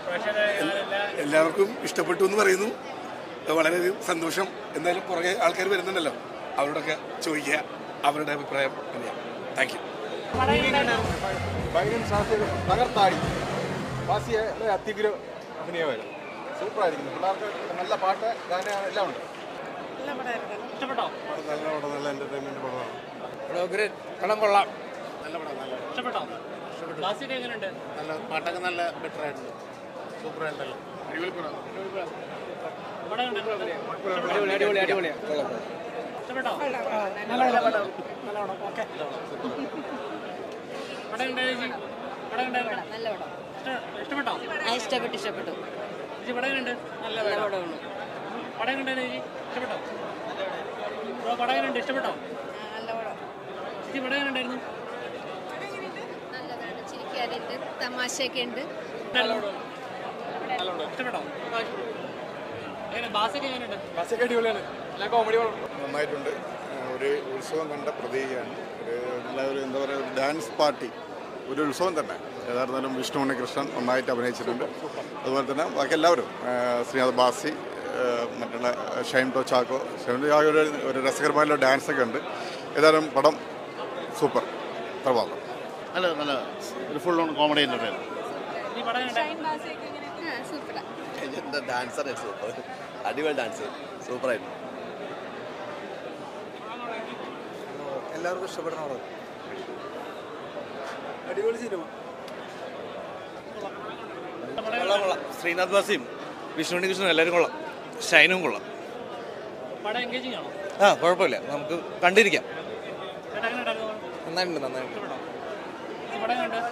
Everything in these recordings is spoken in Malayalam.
പ്രേക്ഷകരെ എല്ലാ എല്ലാവർക്കും ഇഷ്ടപ്പെട്ടു എന്ന് പറയുന്നു വളരെയധികം സന്തോഷം എന്തായാലും പുറകെ ആൾക്കാർ വരുന്നുണ്ടല്ലോ അവരോടൊക്കെ ചോദിക്കുക അവരുടെ അഭിപ്രായം അറിയാം താങ്ക് യു ഭയങ്കര ശാസ്ത്രീയ തകർത്താടി ബാസിയുടെ അത്യുഗ്ര അഭിനയമായിരുന്നു സൂപ്പറായിരിക്കുന്നു പിള്ളേർക്ക് നല്ല പാട്ട് ഗാന എല്ലാം ഉണ്ട് ഇഷ്ടപ്പെട്ടോ നല്ല പടം നല്ല എന്റർടൈൻമെന്റ് പടമാണ് പടം കൊള്ളാം ഇഷ്ടപ്പെട്ടോ ബാസിയൊക്കെ എങ്ങനെയുണ്ട് നല്ല പാട്ടൊക്കെ നല്ല ബെറ്റർ ആയിട്ടുണ്ട് സൂപ്പർ ആയിട്ടല്ലോ പടം കണ്ടോ? ഇഷ്ടപ്പെട്ടോ പടം കണ്ടോ ചേച്ചി പടം കണ്ടായിരുന്നോ? നല്ല പടം ഇഷ്ട- ഇഷ്ടപ്പെട്ടോ ആ ഇഷ്ടപ്പെട്ടു ഇഷ്ടപ്പെട്ടു ചേച്ചി പടം കണ്ട് നല്ല നല്ല പടമാണ് പടം കണ്ടോ ചേച്ചി ഇഷ്ടപ്പെട്ടോ ബ്രോ പടം കണ്ട് ഇഷ്ടപ്പെട്ടോ നല്ല പടം ചേച്ചി പടം കണ്ടായിരുന്നു നല്ലതാണ് ചിരിക്കാനുണ്ട് തമാശയൊക്കെ ഉണ്ട് ഇഷ്ടപ്പെട്ടോ എങ്ങനെ ബാസിയൊക്കെ എങ്ങനെയുണ്ട് ബാസിയൊക്കെ അടിപൊളിയാണ് എല്ലാ കോമഡി നന്നായിട്ടുണ്ട് ഒരു ഉത്സവം കണ്ട പ്രതീകയാണ് ഒരു നല്ല ഒരു എന്താ പറയുക ഒരു ഡാൻസ് പാർട്ടി ഒരു ഉത്സവം തന്നെ യഥാർത്ഥത്തിലും വിഷ്ണു ഉണ്ണികൃഷ്ണൻ നന്നായിട്ട് അഭിനയിച്ചിട്ടുണ്ട് അതുപോലെ തന്നെ ബാക്കി എല്ലാവരും ആ, ശ്രീനാഥ് ബാസി ആ, മറ്റുള്ള ഷൈൻ ടോ ചാക്കോ ഷൈൻ ടോ ചാക്കോ ഒരു ഒരു രസകരമായുള്ള ഡാൻസ് ഒക്കെ ഉണ്ട് ഏതായാലും പടം സൂപ്പർ പ്രഭാതം നല്ല നല്ല ഒരു ഫുൾ ഓൺ കോമഡി എൻ്റർടൈൻ ഈ പടം കണ്ടേ സൂപ്പറാ എന്താ ഡാൻസർ സൂപ്പർ അടിപൊളി ഡാൻസ് സൂപ്പറായിരുന്നു എല്ലാവർക്കും ഇഷ്ടപ്പെടുന്ന പടം അടിപൊളി സിനിമ കൊള്ളാം കൊള്ളാം ശ്രീനാഥ് ബാസിയും വിഷ്ണുണി കൃഷ്ണനും എല്ലാവരും കൊള്ളാം ഷൈനും കൊള്ളാം പടം എൻഗേജിങ് ആണോ ആ കുഴപ്പമില്ല നമുക്ക് കണ്ടിരിക്കാം ചേട്ടാ എങ്ങനെ ഉണ്ടായിരുന്നു നന്നായിട്ടുണ്ട് നന്നായിട്ടുണ്ട് ഇഷ്ടപ്പെട്ടോ ഈ പടം കണ്ട്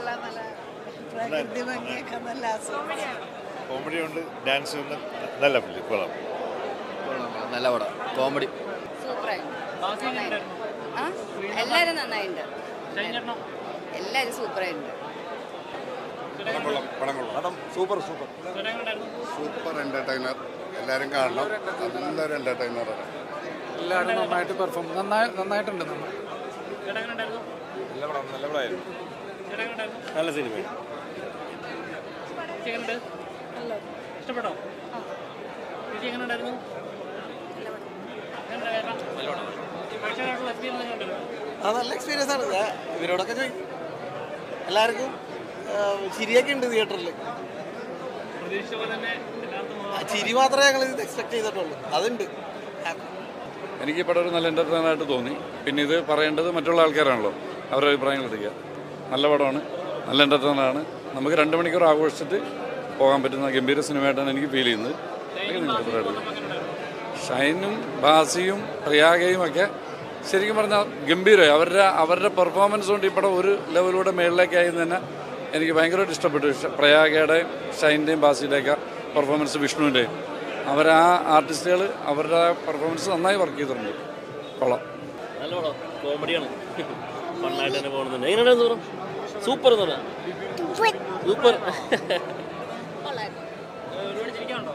കോമഡി ഉണ്ട് ഡാൻസ് ഉണ്ട് നല്ല ഫിലിം കൊള്ളാം നല്ല പടം കോമഡി സൂപ്പറായി ബാസി എങ്ങനെ ഉണ്ടായിരുന്നു ആ എല്ലാവരും നന്നായിട്ടുണ്ട് ഷൈൻ ചേട്ടനോ എല്ലാവരും സൂപ്പറായിട്ടുണ്ട് ചേട്ടാ എങ്ങനെ ഉണ്ട്? പടം കൊള്ളാം പടം സൂപ്പർ സൂപ്പർ ചേട്ടാ എങ്ങനെ ഉണ്ടായിരുന്നു സൂപ്പർ എന്റർടൈനർ എല്ലാവരും കാണണം നല്ലൊരു എന്റർടൈനറാണ് എല്ലാവരും നന്നായിട്ട് പെർഫോം നന്നായി നന്നായിട്ടുണ്ട് നമ്മൾ ചേട്ടാ എങ്ങനെ ഉണ്ടായിരുന്നു നല്ല പടം നല്ല പടമായിരുന്നു ചേട്ടാ എങ്ങനെ ഉണ്ടായിരുന്നു നല്ല സിനിമയാണ് ചേച്ചി എങ്ങനെയുണ്ട് ഇഷ്ടപ്പെട്ടോ ചേച്ചി എങ്ങനെ ഉണ്ടായിരുന്നു എങ്ങനെയുണ്ട് ചേട്ടാ? ഈ പ്രേക്ഷകരായിട്ടുള്ള experience എങ്ങനെയുണ്ട്? ആ നല്ല എക്സ്പീരിയൻസ് ആണ് ഞാൻ ഇവരോടൊക്കെ ചോദിക്കും എല്ലാവർക്കും ആ, ചിരിയൊക്കെ ഉണ്ട് തിയേറ്ററിൽ പ്രതീക്ഷിച്ച പോലെ തന്നെ എല്ലാവർക്കും ചിരി മാത്രമേ ഞങ്ങൾ ഇത് എക്സ്പെക്ട് ചെയ്തിട്ടുള്ളൂ അതുണ്ട് എനിക്ക് ഈ പടം ഒരു നല്ല entertainer ആയിട്ട് തോന്നി പിന്നെ ഇത് പറയേണ്ടത് മറ്റുള്ള ആൾക്കാരാണല്ലോ അവരുടെ അഭിപ്രായങ്ങൾ എത്തിക്കുക നല്ല പടമാണ് നല്ല entertainer ആണ് നമുക്ക് രണ്ട് മണിക്കൂർ ആഘോഷിച്ചിട്ട് പോകാൻ പറ്റുന്ന ഗംഭീര സിനിമയായിട്ടാണ് എനിക്ക് ഫീൽ ചെയ്യുന്നത് എനിക്ക് നിങ്ങൾക്ക് പറയാനുള്ളത്. ഷൈനും ബാസിയും പ്രിയാഗയും ഒക്കെ ശരിക്കും പറഞ്ഞാൽ ഗംഭീരമായി അവരുടെ അവരുടെ പെർഫോമൻസ് കൊണ്ട് ഈ പടം ഒരു ലെവലൂടെ മേളിലേക്കായി എന്ന് തന്നെ എനിക്ക് ഭയങ്കരമായിട്ട് ഇഷ്ടപ്പെട്ടു ഷ- പ്രയാഗയുടെയും ഷൈൻ്റെയും ബാസിയുടെയൊക്കെ പെർഫോമൻസ് വിഷ്ണുവിൻ്റെയും അവരാ ആർട്ടിസ്റ്റുകൾ അവരുടെ പെർഫോമൻസ് നന്നായി വർക്ക് ചെയ്തിട്ടുണ്ട് കൊള്ളാം നല്ല പടം കോമഡിയാണ് ഫണ്ണായിട്ട് തന്നെ പോകുന്നുണ്ട് എങ്ങനെയാണ് സൂപ്പർ സൂപ്പർ എന്ന് പറഞ്ഞാൽ സൂപ്പർ ഒരുപാട് ചിരിക്കാനുണ്ടോ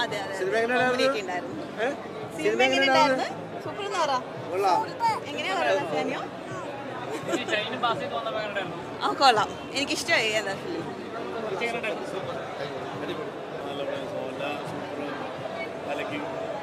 ഈ ഷൈനും ബാസിയൊക്കെ വന്നപ്പോൾ എങ്ങനെ ഉണ്ടായിരുന്നു കൊള്ളാം എനിക്കിഷ്ടമായി എന്താ ഫിലിം ചേച്ചി എങ്ങനെ ഉണ്ടായിരുന്നു നല്ല പടം സൂപ്പർ കലക്കി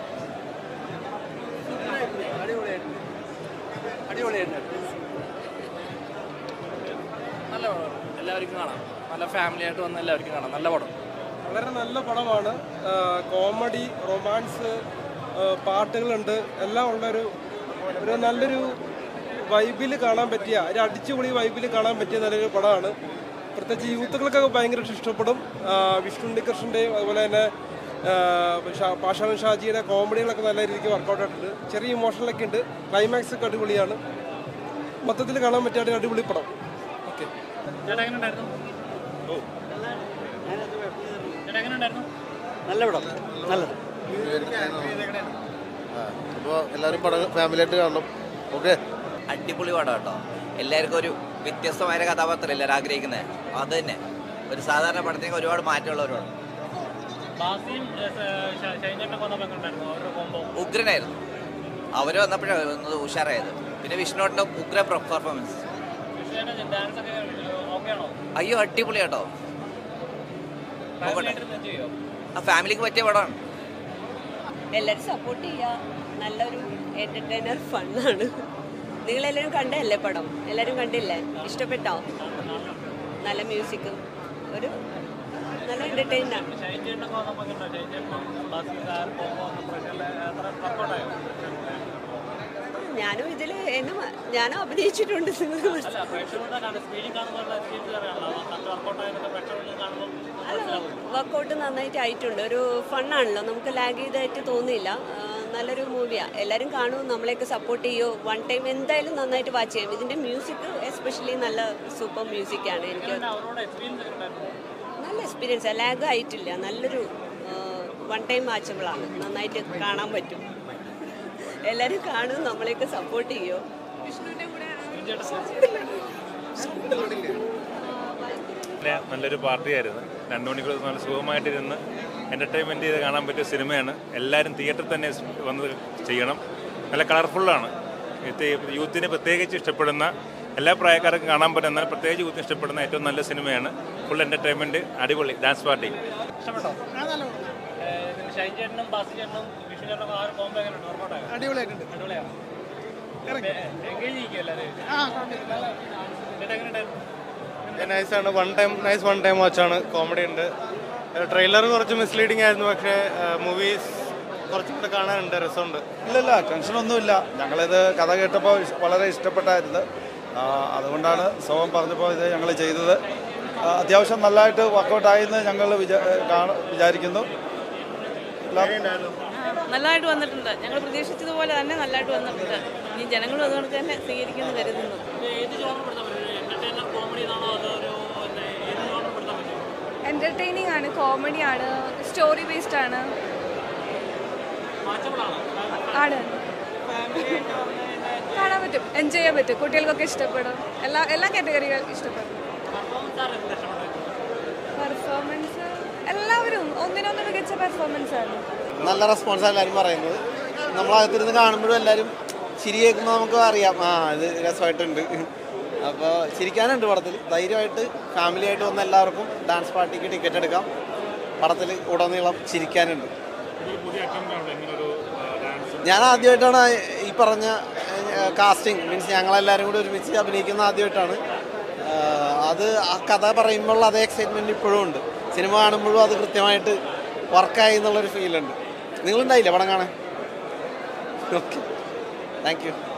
നല്ല പടം എല്ലാവർക്കും കാണാം നല്ല ഫാമിലി ആയിട്ട് വന്ന എല്ലാവർക്കും കാണാം നല്ല പടം വളരെ നല്ല പടമാണ് കോമഡി റൊമാൻസ് പാട്ടുകളുണ്ട് എല്ലാം ഉള്ളൊരു ഒരു നല്ലൊരു വൈബിൽ കാണാൻ പറ്റിയ ഒരു അടിച്ചുപൊളി വൈബിൽ കാണാൻ പറ്റിയ നല്ലൊരു പടമാണ് പ്രത്യേകിച്ച് യൂത്തുകൾക്കൊക്കെ ഭയങ്കര ഇഷ്ടപ്പെടും ആ, വിഷ്ണു കൃഷ്ണൻ്റെയും അതുപോലെ തന്നെ ആ, ഷാ- പാഷാണൻ ഷാജിയുടെ കോമഡികളൊക്കെ നല്ല രീതിക്ക് വർക്കൗട്ട് ആയിട്ടുണ്ട് ചെറിയ ഇമോഷണലൊക്കെ ഉണ്ട് ക്ലൈമാക്സ് ഒക്കെ അടിപൊളിയാണ് മൊത്തത്തിൽ കാണാൻ പറ്റിയ ഒരു അടിപൊളി പടം ഓക്കെ ചേട്ടാ എങ്ങനെ ഉണ്ടായിരുന്നു ചേട്ടാ എങ്ങനെ ഉണ്ടായിരുന്നു നല്ല പടം നല്ലത് അപ്പോൾ എല്ലാവരും പടം ഫാമിലിയായിട്ട് കാണണം ഓക്കെ അടിപൊളി പടം കേട്ടോ എല്ലാവർക്കും ഒരു വ്യത്യസ്തമായ ഒരു കഥാപാത്രം എല്ലാവരും ആഗ്രഹിക്കുന്നത് അത് തന്നെ ഒരു സാധാരണ പടത്തേക്ക് ഒരുപാട് മാറ്റമുള്ള ഒരു പടം ബാസിയും ഏ, ഷ- ഷൈൻ ചേട്ടനൊക്കെ വന്നപ്പോൾ എങ്ങനെ ഉണ്ടായിരുന്നു അവരുടെ കോമ്പോ ഉഗ്രനായിരുന്നു അവർ വന്നപ്പോഴാണ് ഒന്ന് ഉഷാറായത് പിന്നെ വിഷ്ണുവിൻ്റെ ഉഗ്ര പെർഫോമൻസ് ചേട്ടൻ ഡാൻസ് ഒക്കെ ഓക്കെ ആണോ അയ്യോ അടിപൊളി കേട്ടോ പോകട്ടെ ഫാമിലിയായിട്ട് എൻജോയ് ചെയ്യോ ആ ഫാമിലിക്ക് പറ്റിയ പടമാണ് എല്ലാവരും സപ്പോർട്ട് ചെയ്യുക നല്ലൊരു എന്റർടൈനർ ഫണ്ണാണ് നിങ്ങളെല്ലാവരും കണ്ടല്ലേ പടം എല്ലാവരും കണ്ടില്ലേ ഇഷ്ടപ്പെട്ടോ നല്ല മ്യൂസിക്കും ഒരു നല്ല എന്റർടൈനാണ് ഷൈൻ ചേട്ടനൊക്കെ വന്നപ്പോൾ എങ്ങനെയുണ്ട് ഷൈൻ ചേട്ടനും ബാക്കി സാർ പോകുമ്പോൾ പ്രഷറിൽ എത്ര വർക്കൗട്ടായോ ഞാനും ഇതിൽ എന്നെ ഞാനും അഭിനയിച്ചിട്ടുണ്ട് നിങ്ങൾ അല്ല പ്രേക്ഷകരുടെ കാണും സ്ക്രീനിൽ കാണുമ്പോൾ എക്സ്പീരിയൻസ് അറിയാമല്ലോ നല്ല വർക്കൗട്ടായതൊക്കെ പ്രേക്ഷകരിൽ കാണുമ്പോൾ മനസ്സിലാവും വർക്കൗട്ട് നന്നായിട്ട് ആയിട്ടുണ്ട് ഒരു ഫണ്ണാണല്ലോ നമുക്ക് ലാഗ് ചെയ്തായിട്ട് തോന്നിയില്ല ആ, നല്ലൊരു മൂവിയാണ് എല്ലാവരും കാണും നമ്മളെയൊക്കെ സപ്പോർട്ട് ചെയ്യുമോ വൺ ടൈം എന്തായാലും നന്നായിട്ട് വാച്ച് ചെയ്യും ഇതിൻ്റെ മ്യൂസിക് എസ്പെഷ്യലി നല്ല സൂപ്പർ മ്യൂസിക്കാണ് എനിക്ക് അവരോട് എക്സ്പീരിയൻസ് ഒക്കെ ഉണ്ടായിരുന്നു നല്ല എക്സ്പീരിയൻസ് ലാഗ് ആയിട്ടില്ല നല്ലൊരു വൺ ടൈം വാച്ചബിളാണ് നന്നായിട്ട് കാണാൻ പറ്റും എല്ലാവരും കാണും നമ്മളെയൊക്കെ സപ്പോർട്ട് ചെയ്യുമോ നല്ലൊരു പാർട്ടിയായിരുന്നു രണ്ട് മണിക്കൂർ നല്ല സുഖമായിട്ടിരുന്ന് എൻ്റർടൈൻമെൻറ്റ് ചെയ്ത് കാണാൻ പറ്റിയ സിനിമയാണ് എല്ലാവരും തിയേറ്ററിൽ തന്നെ വന്ന് ചെയ്യണം നല്ല കളർഫുള്ളാണ് യൂത്തിന് പ്രത്യേകിച്ച് ഇഷ്ടപ്പെടുന്ന എല്ലാ പ്രായക്കാർക്കും കാണാൻ പറ്റുന്ന എന്നാൽ പ്രത്യേകിച്ച് യൂത്തിന് ഇഷ്ടപ്പെടുന്ന ഏറ്റവും നല്ല സിനിമയാണ് ഫുൾ എൻ്റർടൈൻമെൻറ്റ് അടിപൊളി ഡാൻസ് പാർട്ടി ഇഷ്ടപ്പെട്ടോ ഏഹ് ഷൈൻ ചേട്ടനും ബാസി ചേട്ടനും വിഷ്ണു ചേട്ടനും ആ ഒരു കോമ്പോ എങ്ങനെയുണ്ട് വർക്കൗട്ടായോ അടിപൊളിയായിട്ടുണ്ട് അടിപൊളിയാണ് എൻഗേജ് ചെയ്യിക്കും എല്ലാവരും ചേട്ടാ എങ്ങനെയുണ്ടായിരുന്നു നൈസാണ് one time nice one time വാച്ചാണ് കോമഡി ഉണ്ട് ട്രെയിലർ കുറച്ച് മിസ്ലീഡിംഗ് ആയിരുന്നു പക്ഷേ മൂവീസ് കുറച്ചും കൂടെ കാണാനുണ്ട് രസമുണ്ട് ഇല്ലല്ല ടെൻഷനൊന്നുമില്ല ഞങ്ങളിത് കഥ കേട്ടപ്പോൾ ഇഷ്- വളരെ ഇഷ്ടപ്പെട്ടായിരുന്നു ആ, അതുകൊണ്ടാണ് സോമൻ പറഞ്ഞപ്പോൾ ഇത് ഞങ്ങൾ ചെയ്തത് ആ, അത്യാവശ്യം നല്ലതായിട്ട് വർക്കൗട്ട് ആയെന്ന് ഞങ്ങൾ വിചാ കാണ- വിചാരിക്കുന്നു നല്ലതായിട്ട് വന്നിട്ടുണ്ട് ഞങ്ങൾ പ്രതീക്ഷിച്ചതുപോലെ തന്നെ നല്ലതായിട്ട് വന്നിട്ടുണ്ട് ഇനി ജനങ്ങളും അതുകൊണ്ട് തന്നെ സ്വീകരിക്കുമെന്ന് കരുതുന്നു ഇത് ഏത് ജോണർ പെടുത്താൻ പറ്റും എന്റർടൈനർ കോമഡി എന്നാണോ അതോ ഒരു പിന്നെ ഏത് ജോണർ പെടുത്താൻ പറ്റും എന്റർടൈനിങ് ആണ് കോമഡി ആണ് സ്റ്റോറി ബേസ്ഡ് ആണ് വാച്ചബിളാണ് ആണ് കാണാൻ പറ്റും എൻജോയ് ചെയ്യാൻ പറ്റും കുട്ടികൾക്കൊക്കെ ഇഷ്ടപ്പെടും എല്ലാ എല്ലാ കാറ്റഗറികൾ ഇഷ്ടപ്പെടും പെർഫോമൻസ് ആണ് എന്ത് ഇഷ്ടപ്പെട്ടത് പെർഫോമൻസ് എല്ലാവരും ഒന്നിനൊന്ന് മികച്ച പെർഫോമൻസ് ആണ് നല്ല റെസ്പോൺസാണ് എല്ലാവരും പറയുന്നത് നമ്മളകത്തിരുന്ന് കാണുമ്പോഴും എല്ലാവരും ചിരി കേൾക്കുമ്പോൾ നമുക്ക് അറിയാം ആ ഇത് രസമായിട്ടുണ്ട് അപ്പോൾ ചിരിക്കാനുണ്ട് പടത്തിൽ ധൈര്യമായിട്ട് ഫാമിലി ആയിട്ട് വന്ന എല്ലാവർക്കും ഡാൻസ് പാർട്ടിക്ക് ടിക്കറ്റ് എടുക്കാം പടത്തിൽ ഉടനീളം ചിരിക്കാനുണ്ട് ഞാൻ ആദ്യമായിട്ടാണ് ഈ പറഞ്ഞ കാസ്റ്റിംഗ് മീൻസ് ഞങ്ങളെല്ലാവരും കൂടി ഒരുമിച്ച് അഭിനയിക്കുന്ന ആദ്യമായിട്ടാണ് ആ, അത് ആ കഥ പറയുമ്പോൾ അതേ എക്സൈറ്റ്മെൻറ്റ് ഇപ്പോഴും ഉണ്ട് സിനിമ കാണുമ്പോഴും അത് കൃത്യമായിട്ട് വർക്കായി എന്നുള്ളൊരു ഫീലുണ്ട് നിങ്ങളുണ്ടായില്ലേ പടം കാണാൻ ഓക്കെ താങ്ക് യു